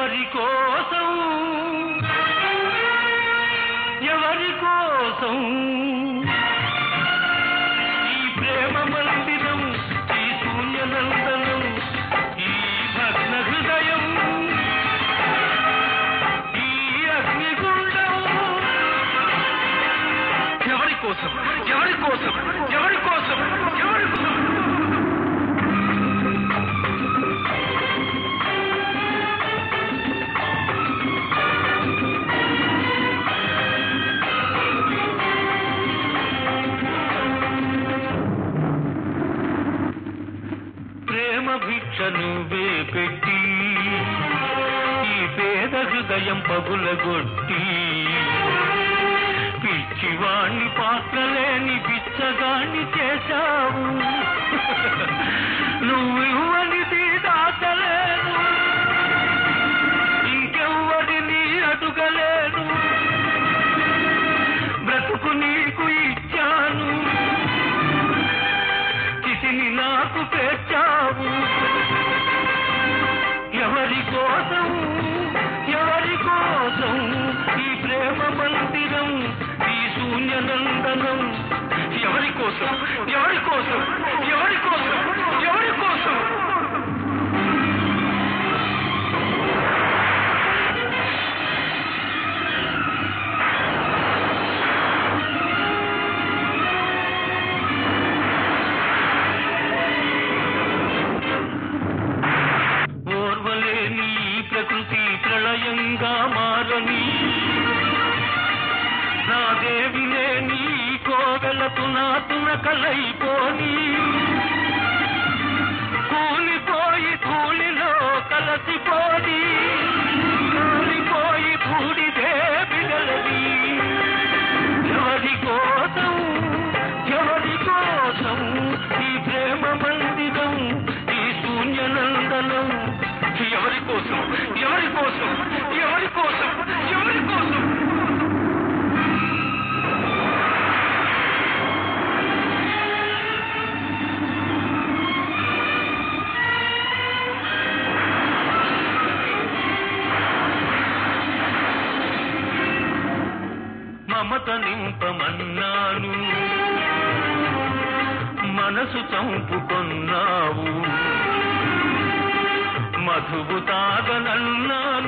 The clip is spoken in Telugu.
ఎవరి కోసం ఎవరి కోసం ఈ ప్రేమ మందిరం ఈ శూన్యనందనం ఈ భగ్న హృదయం ఈ అగ్నిగుండం ఎవరి కోసం ఎవరి కోసం ఎవరి కోసం ఎవరి కోసం ప్రేమ భిక్ష నువ్వే పెట్టి ఈ పేద హృదయం పగులగొట్టి పిచ్చివాణ్ణి పాత్రలేని పిచ్చగాణ్ణి చేశావు నువ్వు ఇవ్వనిది దాచలేను ఇంకెవ్వడిని అడుగలేను బ్రతుకు నీకు ఇచ్చాను చితిని నాకు పేర్చావు ఎవరి కోసం ఎవరి కోసం ఈ ప్రేమ మందిరం ఈ శూన్యనందనం ఎవరి కోసం ఎవరి కోసం ఎవరి కోసం ఎవరి కోసం ఓర్వలేని ఈ ప్రకృతి ప్రళయంగా మారని నా దేవినే నీ కోవెలకు నా తునకలైపోని కూలిపోయి ధూళిలో కలసిపోని కూలిపోయి బూడిదే బిడలది ఎవరి కోసం ఎవరి కోసం ఈ ప్రేమ మందిరం ఈ శూన్యనందనం ఎవరి కోసం ఎవరి కోసం ఎవరి కోసం ఎవరి కోసం మమత నింపమన్నాను మనసు చంపుకొన్నావు మధువు తాగనన్నాను